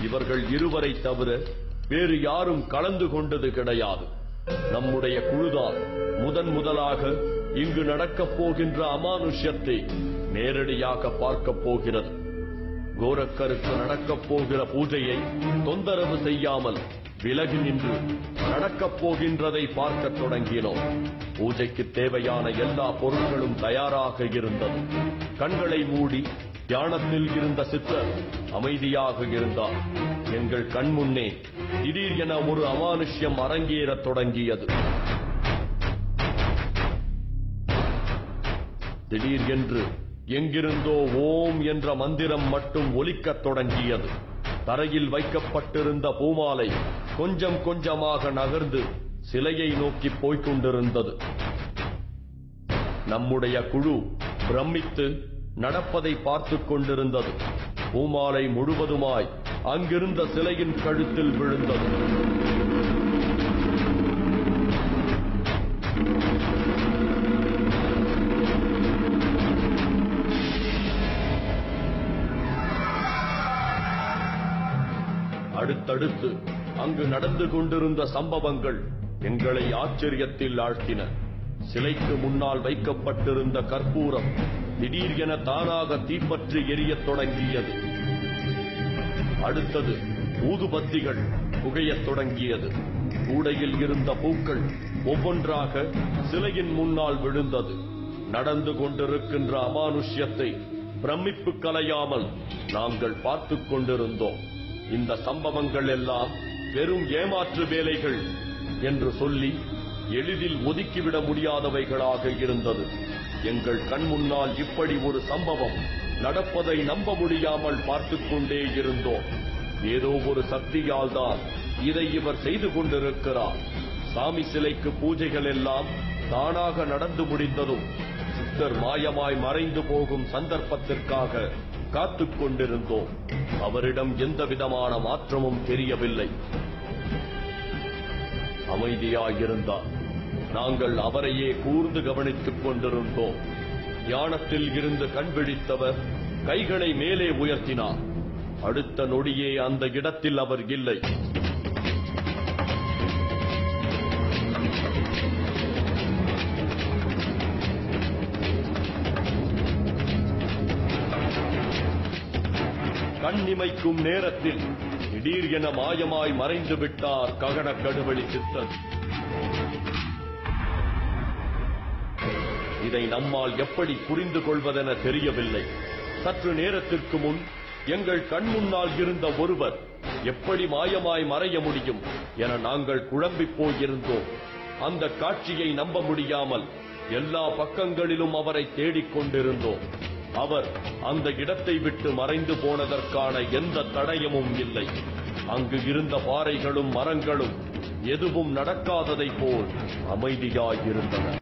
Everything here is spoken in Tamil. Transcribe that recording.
இவர்கள் இருவரை தவிர வேறு யாரும் கலந்து கொண்டது கிடையாது நம்முடைய குழுதான் முதன் முதலாக இங்கு நடக்கப் போகின்ற அமானுஷ்யத்தை நேரடியாக பார்க்கப் போகிறது கோரக்கருக்கு நடக்கப் போகிற பூஜையை தொந்தரவு செய்யாமல் விலகி நின்று நடக்கப் போகின்றதை பார்க்கத் தொடங்கினோம் பூஜைக்கு தேவையான எல்லா பொருட்களும் தயாராக இருந்தது கண்களை மூடி தியானத்தில் இருந்த சித்தர் அமைதியாக இருந்தார் எங்கள் கண் முன்னே திடீர் என ஒரு அமானுஷ்யம் அரங்கேறத் தொடங்கியது திடீர் என்று எங்கிருந்தோ ஓம் என்ற மந்திரம் மட்டும் ஒலிக்கத் தொடங்கியது தரையில் வைக்கப்பட்டிருந்த பூமாலை கொஞ்சம் கொஞ்சமாக நகர்ந்து சிலையை நோக்கி போய்க் கொண்டிருந்தது நம்முடைய குழு பிரமித்து நடப்பதை பார்த்துக் கொண்டிருந்தது பூமாலை முழுவதுமாய் அங்கிருந்த சிலையின் கழுத்தில் விழுந்தது அடுத்தடுத்து அங்கு நடந்து கொண்டிருந்த சம்பவங்கள் எங்களை ஆச்சரியத்தில் ஆழ்த்தின சிலைக்கு முன்னால் வைக்கப்பட்டிருந்த கற்பூரம் திடீர் என தானாக தீப்பற்றி எரியத் தொடங்கியது அடுத்தது ஊதுபத்திகள் புகையத் தொடங்கியது கூடையில் இருந்த பூக்கள் ஒவ்வொன்றாக சிலையின் முன்னால் விழுந்தது நடந்து கொண்டிருக்கின்ற அமானுஷ்யத்தை பிரமிப்பு கலையாமல் நாங்கள் பார்த்துக் கொண்டிருந்தோம் இந்த சம்பவங்கள் எல்லாம் வெறும் ஏமாற்று வேலைகள் என்று சொல்லி எளிதில் ஒதுக்கிவிட முடியாதவைகளாக இருந்தது எங்கள் கண் முன்னால் இப்படி ஒரு சம்பவம் நடப்பதை நம்ப முடியாமல் பார்த்துக் கொண்டே இருந்தோம் ஏதோ ஒரு சக்தியால் தான் இதை இவர் செய்து கொண்டிருக்கிறார் சாமி சிலைக்கு பூஜைகள் எல்லாம் தானாக நடந்து முடிந்ததும் சித்தர் மாயமாய் மறைந்து போகும் சந்தர்ப்பத்திற்காக காத்துக் கொண்டிருந்தோம் அவரிடம் எந்த விதமான மாற்றமும் தெரியவில்லை அமைதியாயிருந்தார் நாங்கள் அவரையே கூர்ந்து கவனித்துக் கொண்டிருந்தோம் தியானத்தில் இருந்து கண் விழித்தவர் கைகளை மேலே உயர்த்தினார் அடுத்த நொடியே அந்த இடத்தில் அவர் இல்லை கண் இமைக்கும் நேரத்தில் திடீர் என மாயமாய் மறைந்து விட்டார் ககன கடுவெளி சித்தன் இதை நம்மால் எப்படி புரிந்து கொள்வதென தெரியவில்லை சற்று நேரத்திற்கு முன் எங்கள் கண் முன்னால் இருந்த ஒருவர் எப்படி மாயமாய் மறைய முடியும் என நாங்கள் குழம்பிப் போயிருந்தோம் அந்த காட்சியை நம்ப முடியாமல் எல்லா பக்கங்களிலும் அவரை தேடிக் கொண்டிருந்தோம் அவர் அந்த இடத்தை விட்டு மறைந்து போனதற்கான எந்த தடயமும் இல்லை அங்கு இருந்த பாறைகளும் மரங்களும் எதுவும் நடக்காததைப் போல் அமைதியாயிருந்தன